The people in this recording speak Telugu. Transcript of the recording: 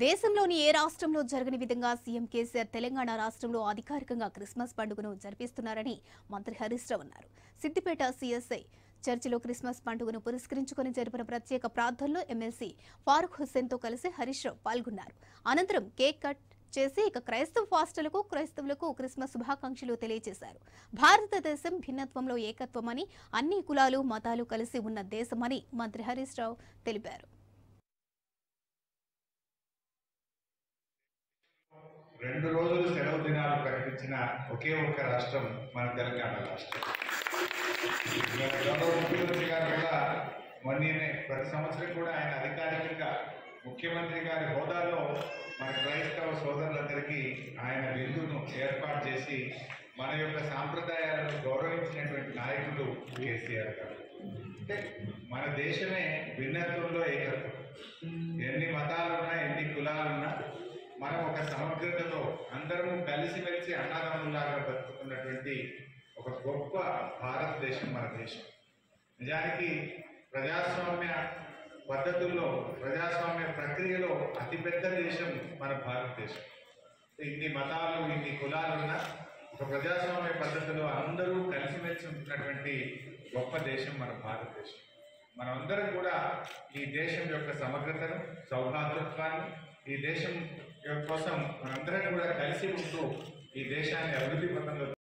దేశంలోని ఏ రాష్ట్రంలో జరగని విధంగా సీఎం కేసీఆర్ తెలంగాణ రాష్ట్రంలో అధికారికంగా క్రిస్మస్ పండుగను జరిపిస్తున్నారని మంత్రి హరీష్ రావు అన్నారు సిద్దిపేట సీఎస్ఐ చర్చిలో క్రిస్మస్ పండుగను పురస్కరించుకుని జరిపిన ప్రత్యేక ప్రార్థనలో ఎమ్మెల్సీ ఫారూక్ హుస్సేన్తో కలిసి హరీష్ రావు పాల్గొన్నారు అనంతరం కేక్ కట్ చేసి ఇక క్రైస్తవ పాస్టర్లకు క్రైస్తవులకు క్రిస్మస్ శుభాకాంక్షలు తెలియజేశారు భారతదేశం భిన్నత్వంలో ఏకత్వమని అన్ని కులాలు మతాలు కలిసి ఉన్న దేశమని మంత్రి హరీష్ రావు తెలిపారు రెండు రోజులు సెలవు దినాలు ప్రకటించిన ఒకే ఒక్క రాష్ట్రం మన తెలంగాణ రాష్ట్రం మన గౌరవ ముఖ్యమంత్రి గారు కూడా మొన్ననే ప్రతి సంవత్సరం కూడా ఆయన అధికారికంగా ముఖ్యమంత్రి గారి హోదాలో మన క్రైస్తవ సోదరులందరికీ ఆయన విందును ఏర్పాటు చేసి మన యొక్క సాంప్రదాయాలను గౌరవించినటువంటి నాయకుడు కేసీఆర్ గారు అంటే మన దేశమే భిన్నత్వంలో ఏకత్వం ఎన్ని మతాలున్నా ఎన్ని కులాలున్నా మనం ఒక సమగ్రతతో అందరము కలిసిమెలిసి అన్నదమ్ములాగా బతుకుతున్నటువంటి ఒక గొప్ప భారతదేశం మన దేశం నిజానికి ప్రజాస్వామ్య పద్ధతుల్లో ప్రజాస్వామ్య ప్రక్రియలో అతిపెద్ద దేశం మన భారతదేశం ఇన్ని మతాలు ఇన్ని కులాలు ఉన్న ఒక ప్రజాస్వామ్య పద్ధతిలో అందరూ కలిసిమెలిసి ఉంటున్నటువంటి గొప్ప దేశం మన భారతదేశం మనమందరం కూడా ఈ దేశం యొక్క సమగ్రతను సౌహార్దత్వాన్ని ఈ దేశం యొక్క కోసం మనందరం కూడా కలిసి ఉంటూ ఈ దేశాన్ని అభివృద్ధి పథంలో